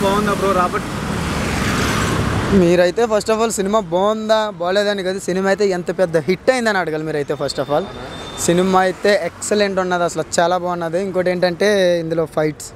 బాగుందా bro Robert మీరైతే first of all cinema బాగుందా బాగాలేదని కదా సినిమా అయితే ఎంత పెద్ద హిట్ అయిందని అడగాలి మీరైతే ఫస్ట్ ఆఫ్ ఆల్ సినిమా అయితే ఎక్సలెంట్ ఉన్నది అసలు చాలా బాగున్నది ఇంకోటి ఏంటంటే ఇందులో ఫైట్స్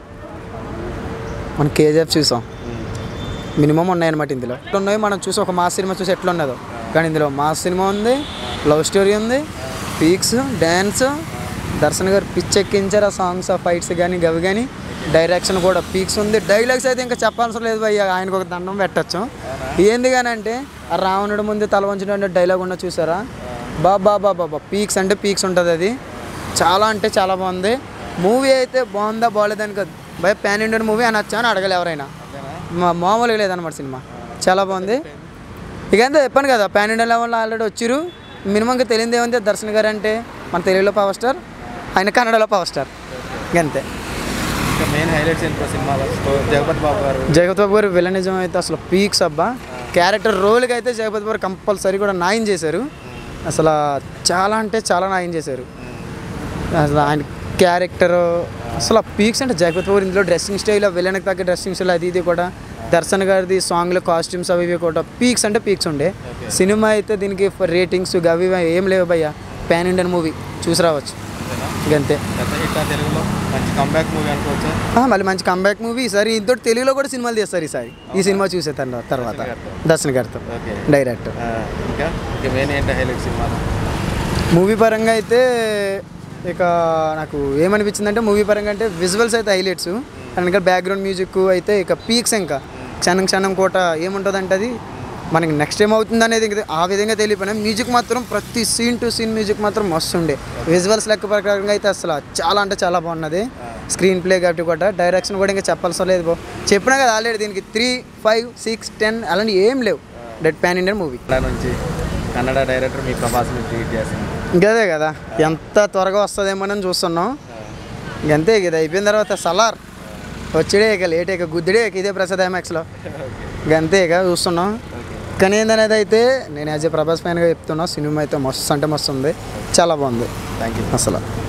మనం కేజీఎఫ్ చూసాం మినిమం ఉన్నాయన్నమాట ఇందులో ఎట్లా ఉన్నాయి మనం చూసి ఒక మాస్ సినిమా చూసి ఎట్లా ఉన్నదో కానీ ఇందులో మాస్ సినిమా ఉంది లవ్ స్టోరీ ఉంది peaks dance Darshan garu pitch ఎక్కించారు ఆ సాంగ్స్ ఆ ఫైట్స్ కానీ గవి కానీ డైరెక్షన్ కూడా పీక్స్ ఉంది డైలాగ్స్ అయితే ఇంకా చెప్పాల్సిన లేదు భయ్య ఆయనకు ఒక దండం పెట్టచ్చు ఏంది కానీ అంటే ఆ రావణుడు ముందు తల వంచిన డైలాగ్ ఉన్న చూసారా బాబా బాబా బాబా పీక్స్ అంటే పీక్స్ ఉంటుంది అది చాలా అంటే చాలా బాగుంది మూవీ అయితే బాగుందా బాగాలేదని కాదు భయ ప్యాన్ ఇండియన్ మూవీ అనొచ్చా అని అడగలు ఎవరైనా మా- మామూలుగా లేదన్నమాట సినిమా చాలా బాగుంది ఇక అంతే చెప్పాను కదా ప్యాన్ ఇండియన్ లెవెల్లో ఆల్రెడీ వచ్చిరు మినిమంగా తెలియదు ఏముంది దర్శన్ గారు అంటే మన తెలుగులో పవర్ స్టార్ ఆయన కన్నడలో పవర్ స్టార్ ఇంకంతే ఇంకా మెయిన్ హైలైట్స్ ఏంటి బ్రో సినిమాలో స్టో- జగపతి బాబు గారు జగపతి బాబు గారు విలనిజం అయితే అసలు పీక్స్ అబ్బా క్యారెక్టర్ రోల్కి అయితే జగపతి బాబు గారు కంపల్సరీ కూడా న్యాయం చేశారు అసలు చాలా అంటే చాలా న్యాయం చేశారు అసలు ఆయన క్యారెక్టర్ అసలు పీక్స్ అంటే జగపతి బాబు ఇందులో డ్రెస్సింగ్ స్టైల్ విలన్కి తగ్గ డ్రెస్సింగ్ స్టైల్ అది ఇది కూడా దర్శన్ గారిది సాంగ్లు కాస్ట్యూమ్స్ అవి ఇవి కూడా పీక్స్ అంటే పీక్స్ ఉండే సినిమా అయితే దీనికి రేటింగ్స్ అవి ఇవి ఏం లేవు భయ్య పాన్ ఇండియన్ మూవీ చూసి రావచ్చు ఇంకంతే పెద్ద హిట్ ఆ తెలుగులో మంచి కంబ్యాక్ మూవీ అనుకోవచ్చు ఆ, మళ్ళీ మంచి కంబ్యాక్ మూవీ ఈసారి ఇంతో తెలుగులో కూడా సినిమాలు తీస్తారు ఈసారి ఈ సినిమా చూసే తర్వా- తర్వాత దర్శన్ గారితో ఓకే డైరెక్టర్ ఆ, ఇంకా ఇంకా మెయిన్ ఏంటి హైలైట్ సినిమాలో మూవీ పరంగా అయితే ఇక నాకు ఏమనిపించింది అంటే మూవీ పరంగా అంటే విజువల్స్ అయితే హైలైట్స్ అండ్ ఇంకా బ్యాక్గ్రౌండ్ మ్యూజిక్ అయితే ఇక పీక్స్ ఇంకా క్షణం క్షణం కోట ఏముంటుంది అది మనకి నెక్స్ట్ ఏం అవుతుంది అనేది ఇంక ఆ విధంగా తెలియపోయినా మ్యూజిక్ మాత్రం ప్రతి సీన్ టు సీన్ మ్యూజిక్ మాత్రం మస్తు ఉండే విజువల్స్ లెక్క ప్రకారంగా అయితే అసలు చాలా అంటే చాలా బాగున్నది స్క్రీన్ ప్లే కాబట్టి కూడా డైరెక్షన్ కూడా ఇంకా చెప్పాల్సిన లేదు బో చెప్పినా కదా ఆల్రెడీ దీనికి త్రీ ఫైవ్ సిక్స్ టెన్ అలాంటి ఏం లేవు dead pan Indian movie Kannada నుంచి కన్నడ డైరెక్టర్ మీ ప్రభాస్ని ట్రీట్ చేస్తాను ఇంకదే కదా ఎంత త్వరగా వస్తుందేమోనని చూస్తున్నాం ఇంకంతే ఇక ఇది అయిపోయిన తర్వాత సలార్ వచ్చాడే ఇక లేట్ ఇక గుద్దుడే ఇక ఇదే ప్రసాద్ ఐమాక్స్లో ఇంకంతే ఇక చూస్తున్నాం కానీ ఏందనేది అయితే నేను యాజ్ ఏ ప్రభాస్ ఫ్యాన్గా చెప్తున్నా సినిమా అయితే మస్తు అంటే మస్తు ఉంది చాలా బాగుంది థ్యాంక్ యూ అసలు